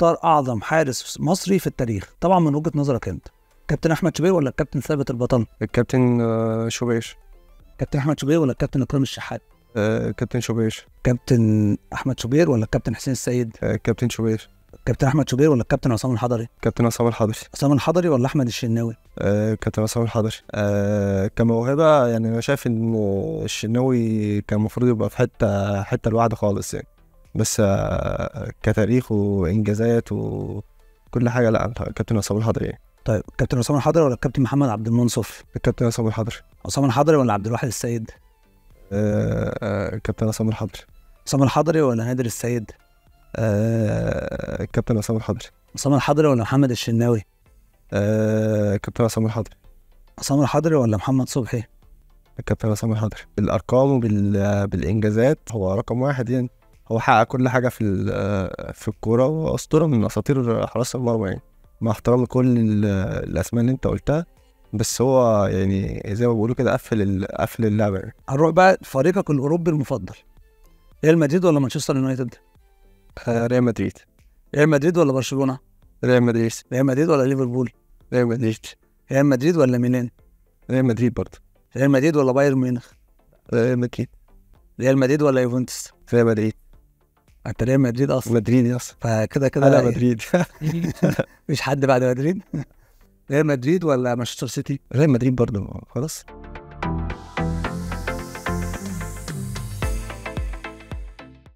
اختار اعظم حارس مصري في التاريخ طبعا من وجهه نظرك انت كابتن احمد شوبير ولا الكابتن ثابت البطل الكابتن آه، شوبير كابتن احمد شوبير ولا الكابتن اكرام الشحات آه، كابتن شوبير كابتن احمد شوبير ولا الكابتن حسين السيد آه، كابتن شوبير كابتن احمد شوبير ولا الكابتن عصام الحضري كابتن عصام الحضري عصام الحضري ولا احمد الشناوي آه، كابتن عصام الحضري آه، كموهبة يعني أنا شايف إن الشناوي كان المفروض يبقى في حتة حتة لوحده خالص يعني بس آه، كتاريخ وإنجازات وكل حاجة لا كابتن عصام الحضري يعني طيب كابتن عصام الحضري ولا الكابتن محمد عبد المنصف الكابتن عصام الحضري عصام الحضري ولا عبد الواحد السيد آه، آه، كابتن عصام الحضري عصام الحضري ولا نادر السيد آه، كابتن عصام الحضري عصام الحضري ولا محمد الشناوي آه، كابتن عصام الحضري عصام الحضري ولا محمد صبحي الكابتن عصام الحضري بالارقام وبالانجازات هو رقم واحد يعني هو حقق كل حاجه في ال- في الكوره واسطوره من اساطير حراس المرمى يعني مع احترام كل ال- الاسماء اللي انت قلتها بس هو يعني زي ما بيقولوا كده قفل ال- قفل اللعبه يعني هنروح بقى فريقك الاوروبي المفضل ريال مدريد ولا مانشستر يونايتد آه، ريال مدريد ريال مدريد ولا برشلونه ريال مدريد ريال مدريد ولا ليفربول ريال مدريد ريال مدريد ولا ميلان ريال مدريد برضه ريال مدريد ولا بايرن ميونخ ريال مدريد ريال مدريد ولا يوفنتوس ريال مدريد انت ريال مدريد اصلا مدريد يا اسطى فكده كده انا إيه؟ مدريد مفيش حد بعد مدريد ريال مدريد ولا مانشستر سيتي ريال مدريد برضه خلاص